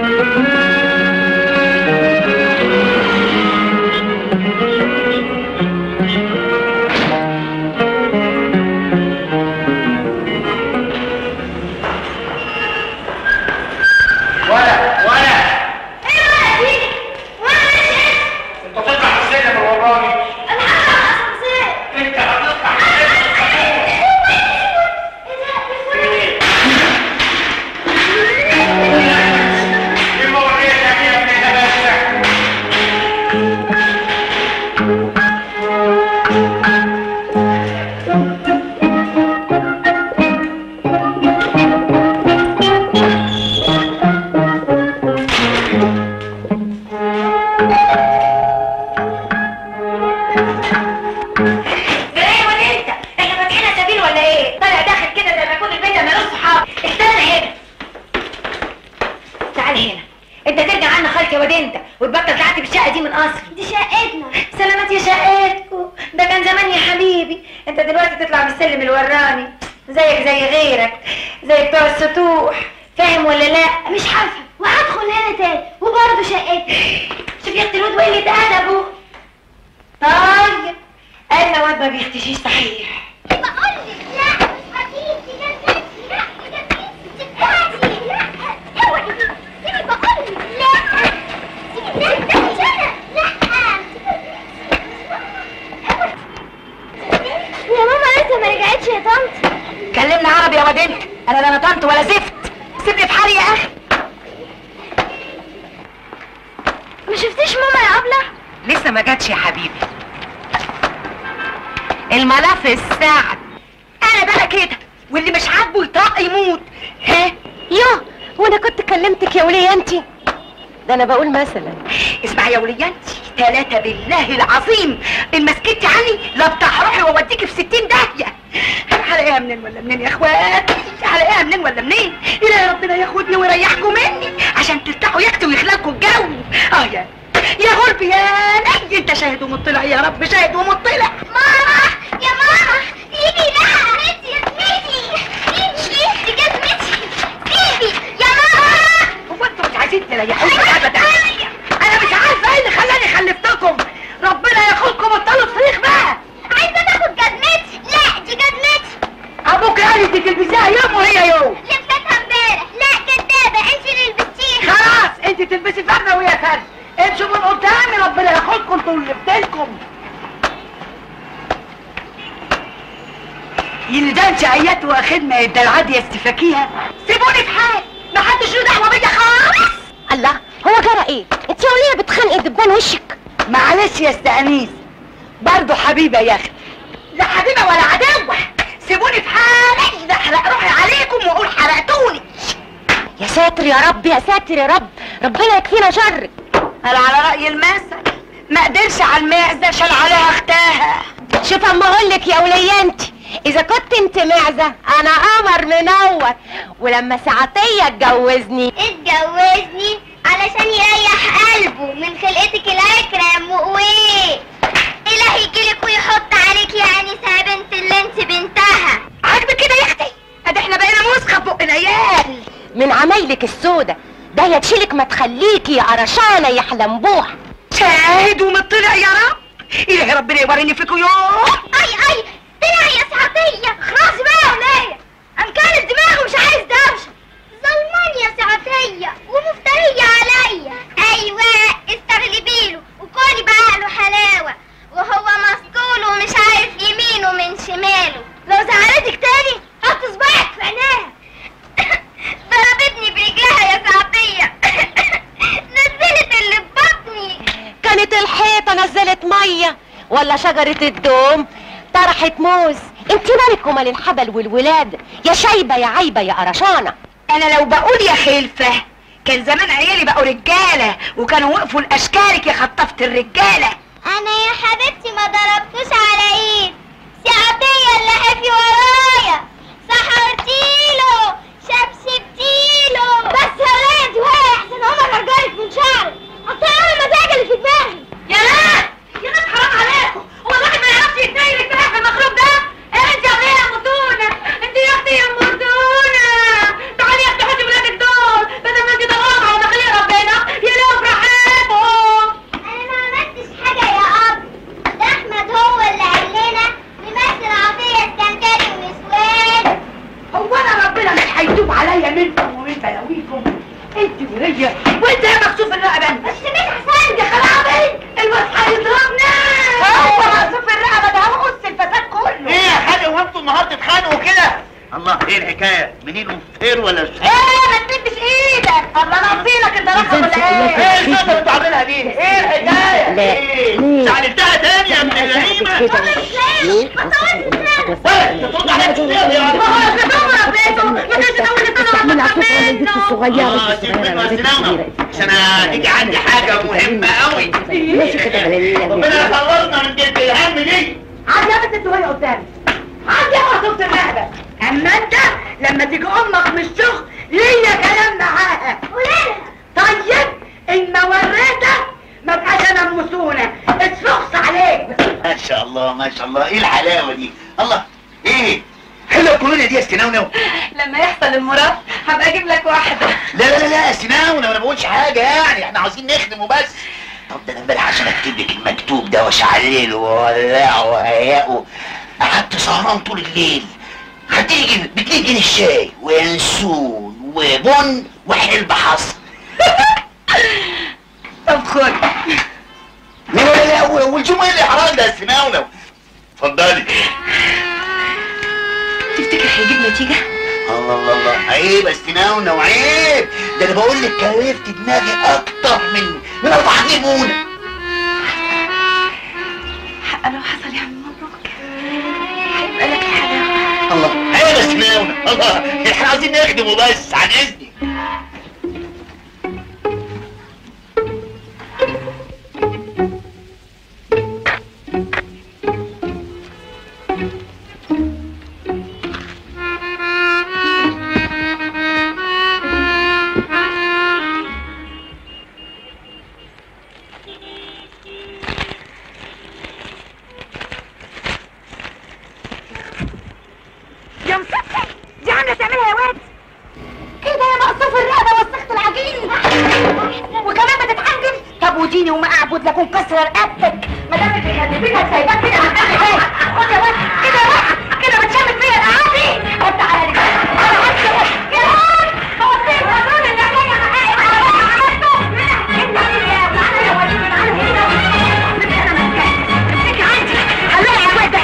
ولا ولا انت تطلع في السلم الوراني انت هتطلع في السلم ايه المواضيع اللي يا ابن الهباشة ايه ولا انت احنا فاتحين سبيل ولا ايه طالع داخل كده زي ما يكون البيت مالوش صحاب استنى هنا تعال هنا انت ترجع عنا خالك يا واد انت وتبطل تعدي بالشقه دي من اصل دي شقتنا سلامات يا شقتكم ده كان زمان يا حبيبي انت دلوقتي تطلع من السلم الوراني زيك زي غيرك زي بتوع السطوح فاهم ولا لا مش هفهم وهدخل هنا تاني وبرضه شقتي شوف يا اختي الواد وقلة ادبه طيب انا واد ما بيختشيش صحيح يا ماما لسه ما رجعتش يا طنط كلمنا عربي يا واد انت انا لا نطنت ولا زفت سيبني في حالي يا اخي ما شفتيش ماما يا ابله لسه ما جاتش يا حبيبي الملف السعد انا بقى كده واللي مش عاجبه يطق يموت ها يو وانا كنت كلمتك يا وليه انتي ده انا بقول مثلا اسمعي يا وليانتي ثلاثة بالله العظيم ان مسكتي عني لا بتاع روحي واوديكي في ستين داهية هلاقيها منين ولا منين يا اخوات هلاقيها منين ولا منين الهي ربنا ياخدني ويريحكم مني عشان ترتاحوا يكتوا ويخلقوا الجو اه يا يا غربي يا نجي انت شاهد ومطلع يا رب شاهد ومطلع ماما يا ماما سيبي لا انتي يا سيدي سيبي دي جزمتي سيبي يا ماما هو انتوا مش عايزين تريحوني ابدا انا مش عارفه ايه اللي خلاني خلفتكم ربنا ياخدكم بطلوا صريخ بقى عايزه تاخد جزمتي لا دي جزمتي ابوك قال لي تلبسيها يوم وهي يوم لبستها امبارح لا كدابه انتي اللي لبستيها خلاص انت تلبسي فرده وهي فرده امشوا من قدامي ربنا ياخدكم انتوا اللي بدلكم يلدانش ايات وخدمه الدلعاد يستفاكيها سيبوني في حالي محدش له دعوه بيا خالص الله هو جرى ايه انتي يا وليه بتخانقي دبان وشك معلش يا استانيس برضه حبيبه يا اختي لا حبيبه ولا عدوه سيبوني في حالي ده احرق روحي عليكم واقول حرقتوني يا ساتر يا رب يا ساتر يا رب ربنا يكفينا شرك قال على رأي المثل ما قدرش على المعزة شال عليها اختها شوف اما اقول لك يا وليه انتي اذا كنت انت معزه انا قمر منور ولما ساعتيه اتجوزني اتجوزني علشان يريح قلبه من خلقتك الاكرم وايه الهي يجيلك ويحط عليك يا انسه بنت اللي انت بنتها عاجبك كده يا اختي ادي احنا بقينا مسخه فوق العيال من عمايلك السودة ده يا تشيلك ما تخليكي يا قرشانه يا حلمبوح شاهد ومطلع يا رب الهي ربنا يوريني فيكم يوم اي اي طلع يا سعدية خلاص بقى يا ولية انكرت دماغه مش عايز دوشة ظلمان يا سعدية ومفترية عليا ايوه استغلبيله وكوني بعقله حلاوة وهو مسطول ومش عارف يمينه من شماله لو زعلتك تاني حط صباعك في عينيها ضربتني برجلها يا سعدية نزلت اللي في بطني كانت الحيطه نزلت ميه ولا شجره الدوم طرحت موز انت مالك ومال الحبل والولاده يا شايبه يا عيبه يا قرشانه انا لو بقول يا خلفه كان زمان عيالي بقوا رجاله وكانوا وقفوا لاشكالك يا خطفت الرجاله انا يا حبيبتي ما ضربتوش على ايد سعدية اللي حفي ورايا سحرتيله شبشبتيله بس يا ولاد وهي احسن هما رجالك من شعرك حطيها على المزاج اللي في دماغي يا ناس يا ناس حرام عليكم هو الواحد ما يعرفش يتنيل الكلام في المخلوق ده إيه انت يا وليه يا مدونه انت يا اختي يا مدونه تعالي يا اختي حطي ولادك دول بدل ما انت ضغط على مخليق انت وهي وانت يا مكسوف الرقبه انت بس مين حسن يا خرابي الواد هيضربنا هو مكسوف الرقبه ده هقص الفساد كله ايه يا حاج هو انتوا النهارده تتخانقوا كده الله ايه الحكايه منين وفين ولا ايه ما تمدش ايدك الله نصيلك انت رقم ولا ايه ايه الشغل اللي انتوا عاملينها دي ايه الحكايه لا، ايه ليه؟ زعلتها تاني يا ابن الغريمه كده ليه؟ ايه ترد عليك كتير يا ما هو اصل دمر بيته ما كانش اول استحمل سنه عطوك على البنت الصغيرة اه البنت سيب منه الصغيرة يا البنت سلامة الكبيرة عشان هتيجي عندي حاجه مهمه قوي ماشي كده بلا ربنا يخلصنا من جد الهم دي عاد يا بنت انتوا هي قدامي عاد يا مكسوف الرقبه اما انت لما تيجي امك من الشغل ليا كلام معاها قولي طيب ان ما وريتك ما بقاش انا مسونه اتفخص عليك ما شاء الله ما شاء الله ايه الحلاوه دي الله ايه حلوه الكولونيا دي يا استناونة لما يحصل المراد هبقى اجيب لك واحده لا لا لا لا استناونة انا ما بقولش حاجه يعني احنا عاوزين نخدم وبس طب ده انا امبارح عشان اكتب لك المكتوب ده واشعلله واولعه وهيئه قعدت سهران طول الليل هتيجي بتيجي الشاي وينسون وبن وحلب حصى طب خد لا لا لا والجمعة اللي حرام ده استناونة اتفضلي تفتكر هيجيب نتيجه الله الله الله عيب استناونة وعيب ده انا بقول لك كلفت دماغي اكتر من من اربع ليمونه حق لو حصل يا عم مبروك هيبقى لك الحلاوه الله عيب استناونة الله احنا عايزين نخدم وبس عن اذنك يا مسكت دي عامله تعملها يا واد كده يا مقصوف الرقبه وسخت العجين وكمان بتتحنجم طب وديني وما اعبد لكم كسر رقبتك ما دام بتخلفينها سايباك كده على الاخر خد يا واد كده يا واد كده بتشمت فيا القعادي حط على رجلك على حد يا واد يا واد هو فين القانون اللي عليا عملته انت يا تعالى يا وليد تعالى هنا انا مكانك امسكي عندي خليها يا واد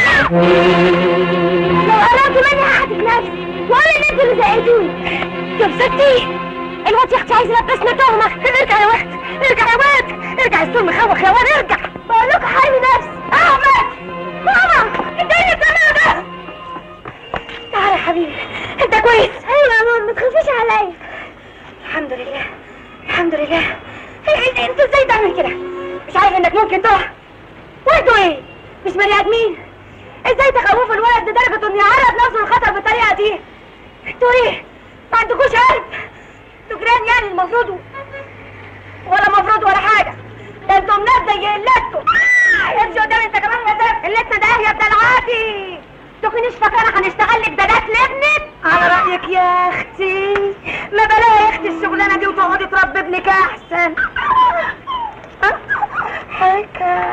لو قررت مني هحدك نفسي ولا ان انت اللي زقيتوني يا مسكتي الواد يا اختي عايز يلبسنا تهمه ارجع يا واد ارجع يا واد ارجع السور مخوخ يا واد ارجع بقول لكم حارمي نفسي احمد ماما انت ايه اللي بتعمله ده تعالى يا حبيبي انت كويس ايوه يا ماما ما تخافيش عليا الحمد لله الحمد لله انت انت ازاي تعمل كده مش عارف انك ممكن تقع وانتوا ايه مش بني ادمين ازاي تخوفوا الولد لدرجه انه يعرض نفسه للخطر بالطريقه دي انتوا ايه ما عندكوش قلب انتوا جيران يعني المفروض ولا مفروض ولا حاجه ده انتوا ناس زي قلتكم امشي قدامي انت كمان مسافه قلتنا ده يا ابن العاطي تكونيش فاكره هنشتغل لك بنات لابنك على رايك يا اختي ما بلاها يا اختي الشغلانه دي وتقعدي تربي ابنك احسن حكا